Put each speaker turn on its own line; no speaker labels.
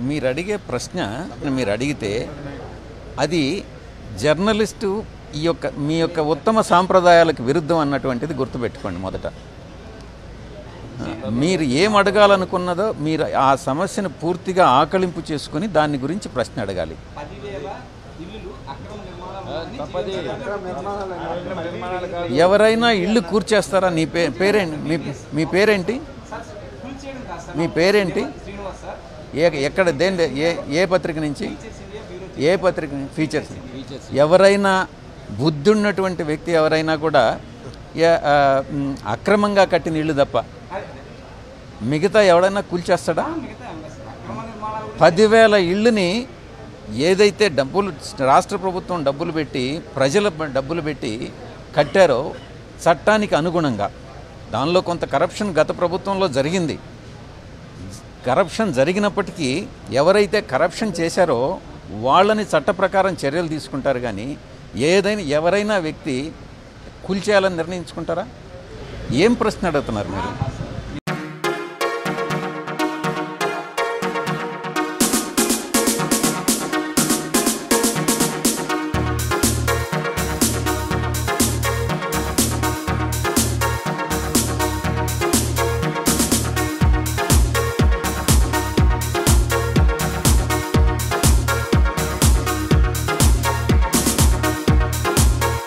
మీరు అడిగే ప్రశ్న మీరు అడిగితే అది జర్నలిస్టు ఈ యొక్క మీ యొక్క ఉత్తమ సాంప్రదాయాలకు విరుద్ధం అన్నటువంటిది గుర్తుపెట్టుకోండి మొదట మీరు ఏం అడగాలనుకున్నదో మీరు ఆ సమస్యను పూర్తిగా ఆకలింపు చేసుకుని దాని గురించి ప్రశ్న అడగాలి ఎవరైనా ఇల్లు కూర్చేస్తారా నీ పే పేరేంటి మీ మీ పేరేంటి మీ పేరేంటి ఏ ఎక్కడ దేని ఏ ఏ పత్రిక నుంచి ఏ పత్రిక నుంచి? ఫీచర్స్ ఎవరైనా బుద్ధి ఉన్నటువంటి వ్యక్తి ఎవరైనా కూడా ఏ- ఆ, మ్, అక్రమంగా కట్టిన ఇల్లు తప్ప మిగతా ఎవడైనా కూల్చేస్తాడా పదివేల ఇళ్ళని ఏదైతే డబ్బులు రాష్ట్ర ప్రభుత్వం డబ్బులు పెట్టి ప్రజల డబ్బులు పెట్టి కట్టారో చట్టానికి అనుగుణంగా దానిలో కొంత కరప్షన్ గత ప్రభుత్వంలో జరిగింది కరప్షన్ జరిగినప్పటికీ ఎవరైతే కరప్షన్ చేశారో వాళ్ళని చట్ట ప్రకారం చర్యలు తీసుకుంటారు కానీ ఏదైనా ఎవరైనా వ్యక్తి కూల్చేయాలని నిర్ణయించుకుంటారా ఏం ప్రశ్న అడుగుతున్నారు మీరు